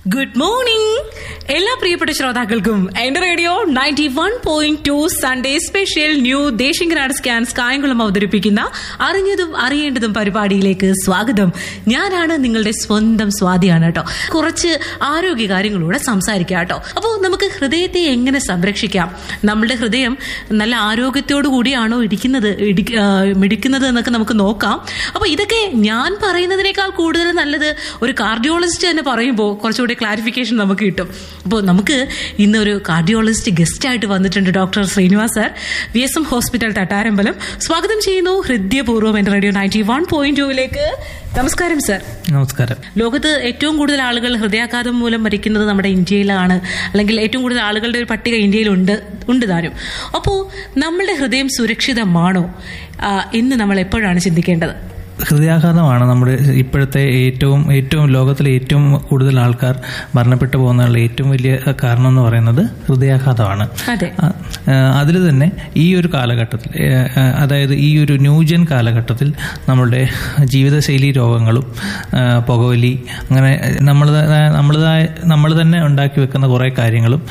good morning എല്ലാ പ്രിയപ്പെട്ട ശ്രോതാക്കൾക്കും എന്റെ radio ninety one point two Sunday special new Desinganad scans Kayamkulam അവതരിപ്പിക്കുന്ന അറിഞ്ഞതും അറിയേണ്ടതും പരിപാടിയിലേക്ക് സ്വാഗതം ഞാനാണ് നിങ്ങളുടെ സ്വന്തം സ്വാതിയാണ് കേട്ടോ കുറച്ച് ആരോഗ്യ കാര്യങ്ങളൂടെ സംസാരിക്കാം കേട്ടോ അപ്പോൾ നമുക്ക് ഹൃദയത്തെ എങ്ങനെ സംരക്ഷിക്കാം നമ്മുടെ ഹൃദയം നല്ല ആരോഗ്യത്തോടു കൂടിയാണോ ഇടിക്കുന്നത് ഇടി- ആ, മിടിക്കുന്നത് എന്നൊക്കെ നമുക്ക് നോക്കാം അപ്പോൾ ഇതൊക്കെ ഞാൻ പറയുന്നതിനേക്കാൾ കൂടുതൽ നല്ലത് ഒരു കാർഡിയോളജിസ്റ്റ് തന്നെ പറയുമ്പോൾ കുറച്ചുകൂടി ക്ലാരിഫിക്കേഷൻ നമുക്ക് കിട്ടും അപ്പോൾ നമുക്ക് ഇന്ന് ഒരു കാർഡിയോളജിസ്റ്റ് ഗസ്റ്റ് ആയിട്ട് വന്നിട്ടുണ്ട് doctor Srinivas sir V S M hospital Thattarambalam സ്വാഗതം ചെയ്യുന്നു ഹൃദയപൂർവ്വം എന്റെ റേഡിയോ നയൻറ്റി വൺ പോയിന്റ് ടൂവിലേക്ക് നമസ്കാരം സർ നമസ്കാരം ലോകത്ത് ഏറ്റവും കൂടുതൽ ആളുകൾ ഹൃദയാഘാതം മൂലം മരിക്കുന്നത് നമ്മുടെ ഇന്ത്യയിലാണ് അല്ലെങ്കിൽ ഏറ്റവും കൂടുതൽ ആളുകളുടെ ഒരു പട്ടിക ഇന്ത്യയിലുണ്ട് ഉണ്ട് താനും അപ്പോൾ നമ്മളുടെ ഹൃദയം സുരക്ഷിതമാണോ ആ, എന്ന് നമ്മൾ എപ്പോഴാണ് ചിന്തിക്കേണ്ടത് ഹൃദയാഘാതമാണ് നമ്മുടെ ഇപ്പോഴത്തെ ഏറ്റവും ഏറ്റവും ലോകത്തിലെ ഏറ്റവും കൂടുതൽ ആൾക്കാർ മരണപ്പെട്ടു പോകുന്നതിനുള്ള ഏറ്റവും വലിയ കാരണം എന്ന് പറയുന്നത് ഹൃദയാഘാതമാണ് അതെ അതിൽ തന്നെ ഈ ഒരു കാലഘട്ടത്തിൽ ആ, ആ, അതായത് ഈ ഒരു ന്യൂജൻ കാലഘട്ടത്തിൽ നമ്മളുടെ ജീവിതശൈലി രോഗങ്ങളും ആ, പുകവലി അങ്ങനെ നമ്മൾ നമ്മളതായ നമ്മൾ തന്നെ ഉണ്ടാക്കി വെക്കുന്ന കുറേ കാര്യങ്ങളും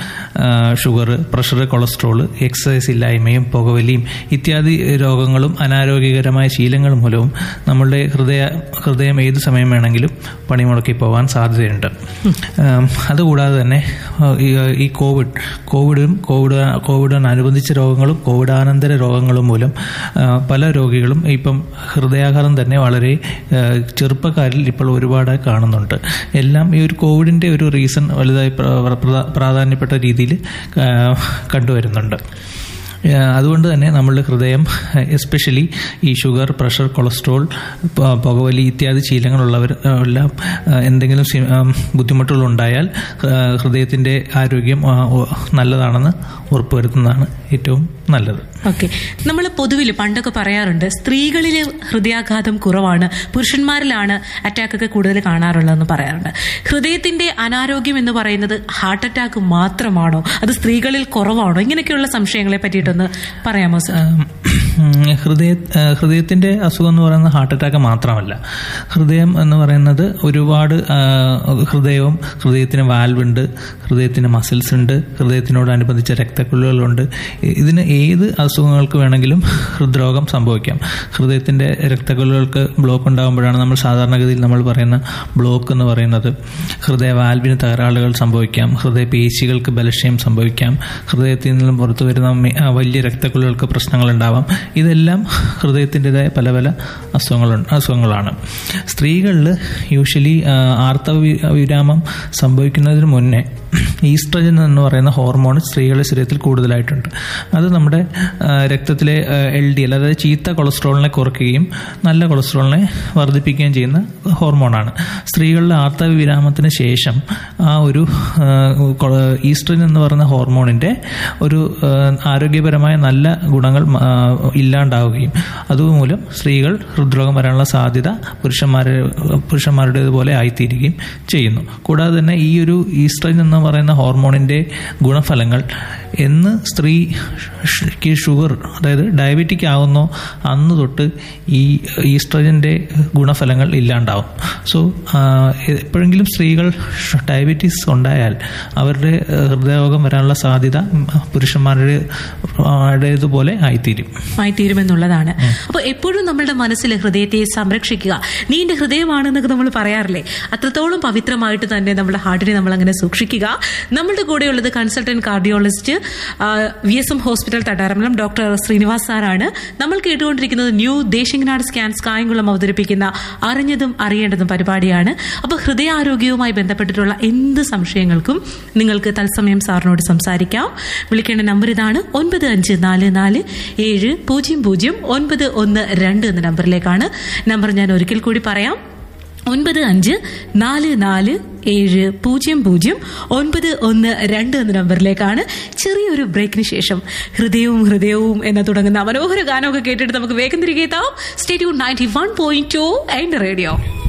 ഷുഗർ പ്രഷർ കൊളസ്ട്രോൾ എക്സസൈസ് ഇല്ലായ്മയും പുകവലിയും ഇത്യാദി രോഗങ്ങളും അനാരോഗ്യകരമായ ശീലങ്ങൾ മൂലവും നമ്മളുടെ ഹൃദയ ഹൃദയം ഏത് സമയം വേണമെങ്കിലും പണിമുടക്കി പോകാൻ സാധ്യതയുണ്ട് ഉം, അതുകൂടാതെ തന്നെ ആ, ഈ- ഈ കോവിഡ് കോവിഡും കോവിഡ് കോവിഡിനനുബന്ധിച്ച രോഗങ്ങളും കോവിഡാനന്തര രോഗങ്ങളും മൂലം ആ, പല രോഗികളും ഇപ്പം ഹൃദയാഘാതം തന്നെ വളരെ ആ, ചെറുപ്പക്കാരിൽ ഇപ്പോൾ ഒരുപാട് കാണുന്നുണ്ട് എല്ലാം ഈ ഒരു കോവിഡിന്റെ ഒരു റീസൺ വലുതായി പ്ര- പ്ര- പ്രാധാന്യപ്പെട്ട രീതിയിൽ ആ, കണ്ടുവരുന്നുണ്ട് ആ, അതുകൊണ്ട് തന്നെ നമ്മളുടെ ഹൃദയം എസ്പെഷ്യലി ഈ ഷുഗർ പ്രഷർ കൊളസ്ട്രോൾ പ- പുകവലി ഇത്യാദി ശീലങ്ങളുള്ളവർ ആ, എല്ലാം ആ, എന്തെങ്കിലും സി- ആ, ബുദ്ധിമുട്ടുകൾ ഉണ്ടായാൽ ആ, ഹൃദയത്തിന്റെ ആരോഗ്യം ആ, ഓ- നല്ലതാണെന്ന് ഉറപ്പുവരുത്തുന്നതാണ് ഏറ്റവും നല്ലത് ഓക്കെ നമ്മൾ പൊതുവിൽ പണ്ടൊക്കെ പറയാറുണ്ട് സ്ത്രീകളിൽ ഹൃദയാഘാതം കുറവാണ് പുരുഷന്മാരിലാണ് അറ്റാക്ക് ഒക്കെ കൂടുതൽ കാണാറുള്ളതെന്ന് പറയാറുണ്ട് ഹൃദയത്തിന്റെ അനാരോഗ്യം എന്ന് പറയുന്നത് ഹാർട്ട് അറ്റാക്ക് മാത്രമാണോ അത് സ്ത്രീകളിൽ കുറവാണോ ഇങ്ങനെയൊക്കെയുള്ള സംശയങ്ങളെ പറ്റിയിട്ടൊന്ന് പറയാമോ സർ ഉം, ഹൃദയ ആ, ഹൃദയത്തിന്റെ അസുഖം എന്ന് പറയുന്നത് ഹാർട്ട് അറ്റാക്ക് മാത്രമല്ല ഹൃദയം എന്ന് പറയുന്നത് ഒരുപാട് ആ, ഹൃദയവും ഹൃദയത്തിന് വാൽവ് ഉണ്ട് ഹൃദയത്തിന് മസിൽസ് ഉണ്ട് ഹൃദയത്തിനോടനുബന്ധിച്ച രക്തക്കുഴലുകളുണ്ട് ഇ- ഇതിന് ഏത് അസുഖങ്ങൾക്ക് വേണമെങ്കിലും ഹൃദ്രോഗം സംഭവിക്കാം ഹൃദയത്തിന്റെ രക്തക്കുഴലുകൾക്ക് ബ്ലോക്ക് ഉണ്ടാകുമ്പോഴാണ് നമ്മൾ സാധാരണഗതിയിൽ നമ്മൾ പറയുന്ന ബ്ലോക്ക് എന്ന് പറയുന്നത് ഹൃദയ വാൽവിന് തകരാറുകൾ സംഭവിക്കാം ഹൃദയ പേശികൾക്ക് ബലക്ഷയം സംഭവിക്കാം ഹൃദയത്തിൽ നിന്നും പുറത്തു വരുന്ന മെ- ആ, വലിയ രക്തക്കുഴലുകൾക്ക് പ്രശ്നങ്ങൾ ഉണ്ടാവാം ഇതെല്ലാം ഹൃദയത്തിൻ്റെതായ പല പല അസുഖങ്ങളുണ്ട് അസുഖങ്ങളാണ് സ്ത്രീകളിൽ യൂഷ്വലി ആർത്തവ വി- വിരാമം സംഭവിക്കുന്നതിന് മുന്നേ ഈസ്ട്രജൻ എന്ന് പറയുന്ന ഹോർമോൺ സ്ത്രീകളുടെ ശരീരത്തിൽ കൂടുതലായിട്ടുണ്ട് അത് നമ്മുടെ ആ, രക്തത്തിലെ എൽ ഡി എൽ അതായത് ചീത്ത കൊളസ്ട്രോളിനെ കുറയ്ക്കുകയും നല്ല കൊളസ്ട്രോളിനെ വർദ്ധിപ്പിക്കുകയും ചെയ്യുന്ന ഹോർമോണാണ് സ്ത്രീകളിലെ ആർത്തവ വിരാമത്തിന് ശേഷം ആ ഒരു ആ, കൊ- ഈസ്ട്രജൻ എന്ന് പറയുന്ന ഹോർമോണിന്റെ ഒരു ആ, ആരോഗ്യപരമായ നല്ല ഗുണങ്ങൾ ആ, ഇല്ലാണ്ടാവുകയും അതുമൂലം സ്ത്രീകൾ ഹൃദ്രോഗം വരാനുള്ള സാധ്യത പുരുഷന്മാരെ പുരുഷന്മാരുടേതുപോലെ ആയിത്തീരുകയും ചെയ്യുന്നു കൂടാതെ തന്നെ ഈ ഒരു ഈസ്ട്രജൻ എന്ന് പറയുന്ന ഹോർമോണിന്റെ ഗുണഫലങ്ങൾ എന്ന് സ്ത്രീക്ക് ഷുഗർ അതായത് ഡയബറ്റിക് ആകുന്നോ അന്ന് തൊട്ട് ഈ ഈസ്ട്രജന്റെ ഗുണഫലങ്ങൾ ഇല്ലാണ്ടാവും സോ എപ്പോഴെങ്കിലും സ്ത്രീകൾ ഡയബറ്റീസ് ഉണ്ടായാൽ അവരുടെ ആ, ഹൃദയരോഗം വരാനുള്ള സാധ്യത പുരുഷന്മാരുടെ പോലെ ആയിത്തീരും ആയിത്തീരുമെന്നുള്ളതാണ് അപ്പൊ എപ്പോഴും നമ്മളുടെ മനസ്സിൽ ഹൃദയത്തെ സംരക്ഷിക്കുക നീ എന്റെ ഹൃദയമാണെന്നൊക്കെ നമ്മൾ പറയാറില്ലേ അത്രത്തോളം പവിത്രമായിട്ട് തന്നെ നമ്മുടെ ഹാർട്ടിനെ നമ്മൾ അങ്ങനെ സൂക്ഷിക്കുക നമ്മളുടെ കൂടെയുള്ളത് consultant cardiologist V S M hospital Thattarambalam doctor Srinivas സാറാണ് നമ്മൾ കേട്ടുകൊണ്ടിരിക്കുന്നത് ന്യൂ ദേശിംഗനാട് സ്കാൻസ് കായംകുളം അവതരിപ്പിക്കുന്ന അറിഞ്ഞതും അറിയേണ്ടതും പരിപാടിയാണ് അപ്പോൾ ഹൃദയാരോഗ്യവുമായി ബന്ധപ്പെട്ടിട്ടുള്ള എന്ത് സംശയങ്ങൾക്കും നിങ്ങൾക്ക് തത്സമയം സാറിനോട് സംസാരിക്കാം വിളിക്കേണ്ട നമ്പർ ഇതാണ് ഒൻപത് അഞ്ച് നാല് നാല് ഏഴ് പൂജ്യം പൂജ്യം ഒൻപത് ഒന്ന് രണ്ട് എന്ന നമ്പറിലേക്കാണ് നമ്പർ ഞാൻ ഒരിക്കൽ കൂടി പറയാം ഒൻപത് അഞ്ച് നാല് നാല് ഏഴ് പൂജ്യം പൂജ്യം ഒൻപത് ഒന്ന് രണ്ട് എന്ന നമ്പറിലേക്കാണ് ചെറിയൊരു ബ്രേക്കിന് ശേഷം ഹൃദയവും ഹൃദയവും എന്ന് തുടങ്ങുന്ന മനോഹര ഗാനമൊക്കെ കേട്ടിട്ട് നമുക്ക് വേഗം തിരികെ എത്താം stay tune ninety one point two and radio